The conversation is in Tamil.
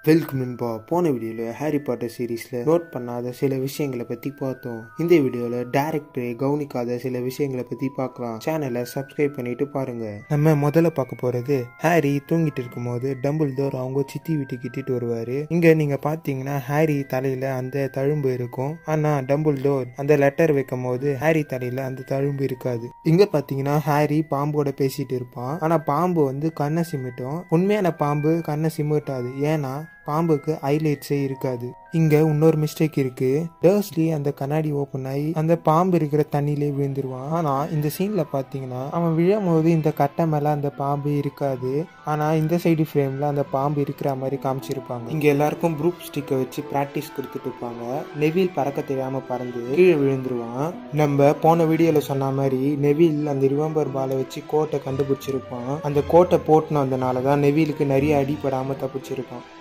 வெல்கம் நண்பா போன வீடியோவில் ஹாரி பாட்டர் சீரீஸில் நோட் பண்ணாத சில விஷயங்களை பற்றி பார்த்தோம் இந்த வீடியோவில் டேரக்டரே கவனிக்காத சில விஷயங்களை பற்றி பார்க்கலாம் சேனலை சப்ஸ்கிரைப் பண்ணிட்டு பாருங்க நம்ம முதல்ல பார்க்க போகிறது ஹாரி தூங்கிட்டு இருக்கும்போது டம்பிள் டோர் அவங்க சித்தி வீட்டுக்கு இட்டுட்டு வருவார் இங்கே நீங்கள் பார்த்தீங்கன்னா ஹாரி தலையில் அந்த தழும்பு இருக்கும் ஆனால் டம்பிள் டோர் அந்த லெட்டர் வைக்கும் போது ஹாரி தலையில் அந்த தழும்பு இருக்காது இங்கே பார்த்தீங்கன்னா ஹாரி பாம்போட பேசிட்டு இருப்பான் ஆனால் பாம்பு வந்து கண்ணை சிமிட்டும் உண்மையான பாம்பு கண்ணை சிமிட்டாது ஏன்னா பாம்புக்கு ஹைலைட்ஸே இருக்காது இங்க இன்னொரு மிஸ்டேக் இருக்கு டர்ஸ்லி அந்த கண்ணாடி ஓப்பன் ஆகி அந்த பாம்பு இருக்கிற தண்ணியிலே விழுந்துருவான் ஆனா இந்த சீன்ல பாத்தீங்கன்னா அவன் விழும் போது இந்த கட்டை மேல அந்த பாம்பு இருக்காது ஆனா இந்த சைடு ஃப்ரேம்ல அந்த பாம்பு இருக்கிற மாதிரி காமிச்சிருப்பாங்க இங்க எல்லாருக்கும் ப்ரூப் ஸ்டிக்கை வச்சு பிராக்டிஸ் கொடுத்துட்டு இருப்பாங்க நெவில் பறக்க தெரியாம பறந்து கீழே விழுந்துருவான் நம்ம போன வீடியோல சொன்ன மாதிரி நெவில் அந்த ரிவம்பர் பாலை வச்சு கோட்டை கண்டுபிடிச்சிருப்பான் அந்த கோட்டை போட்டுனு வந்தனால தான் நெவிலுக்கு நிறைய அடிபடாம தப்பிச்சிருப்பான்